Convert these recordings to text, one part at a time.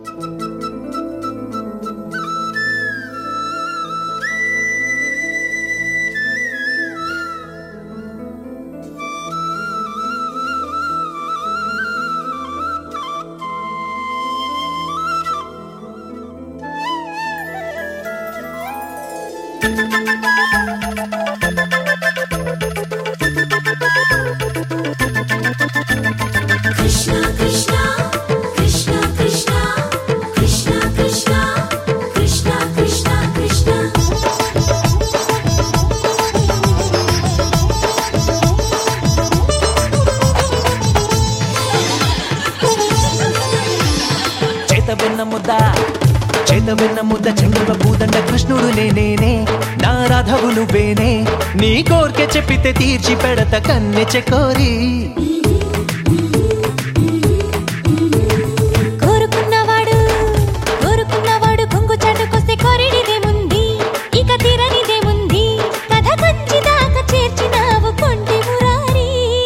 కృష్ణ కృష్ణ కృష్ణ కృష్ణ కృష్ణ కృష్ణ కృష్ణ కృష్ణ కృష్ణ చేత వెన్న ముద్ద చేత వెన్న ముద్ద చెంగువ పూదండ కృష్ణుడు నేనేనే నా రాధవు నువ్వేనే నీ కోరిక చెప్పితే తీర్చి పెడత కన్నె చెకోరి కోరుకున్నవాడు కోరుకున్నవాడు కొంగు చాటుకొస్తే కోరిడిదేముంది ఇక తీరనిదేముంది కథ కంచి దాకా చేర్చినావు కొంటి మురారి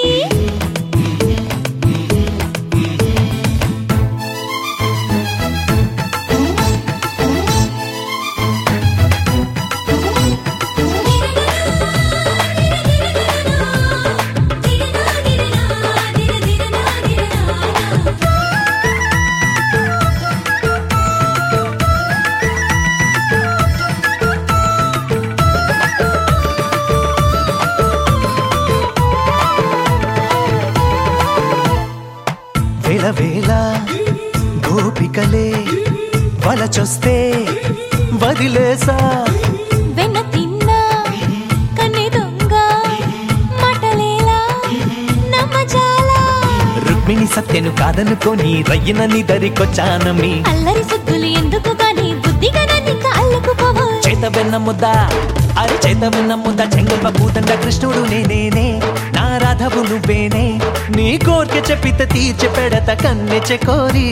వేల వేల గోపికలే వలచొస్తే వదిలేసా వెన్న తిన్నా కన్నె దొంగ మాటలేలా నమ్మజాలా రుక్మిణి సత్యను కాదనుకొని రయ్యనని దరికొచ్చానమి అల్లరి సుద్దులు ఎందుకు గాని బుద్ధిగా నన్నిక అల్లుకుపోవు చేత వెన్న ముద్ద అరే చేత వెన్న ముద్ద చెంగప్ప పూతండ కృష్ణుడు నేనేనే నా రాధవు నువ్వేనే నీ కోరిక చెప్పిత తీర్చి పెడత కన్నె చెకోరి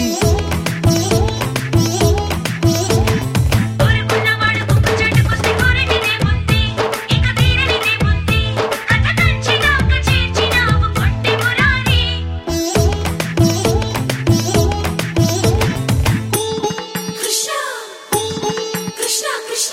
కోరుకున్నవాడు కొంగు చాటుకొస్తే కోరిడిదేముంది ఇక తీరనిదేముంది కథ కంచి దాకా చేర్చినావు కొంటి మురారి కృష్ణ కృష్ణ కృష్ణ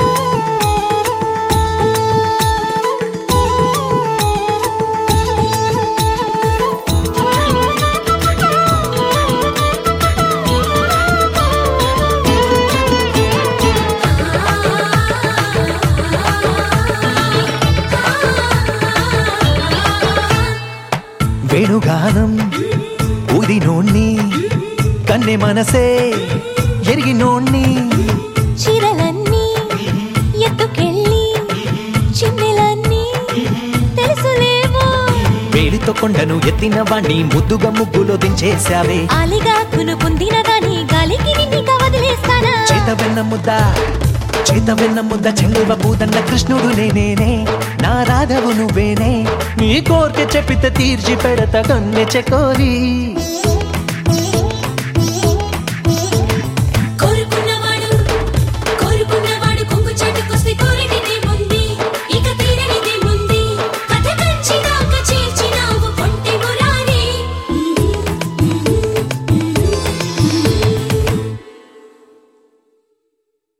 వేణుగానం ఊదినోణ్ణి కన్నె మనసే ఎరిగినోణ్ణి చీరలన్నీ ఎత్తుకెళ్ళి చిన్నెలన్నీ తెలుసులేవో వేడితో కొండను ఎత్తిన వాణ్ణి ముద్దుగా ముగ్గులో దించేశావే ఆలిగా కును పొందిన గాని గాలికి నిన్నిక వదిలేస్తానా చేత వెన్న ముద్ద చేత వెన్న ముద్ద చెంగువ పూదండ కృష్ణుడు నేనేనే నా రాధవు నువ్వేనే నీ కోరిక చెప్పిత తీర్చి పెడత కన్నె చెకోరి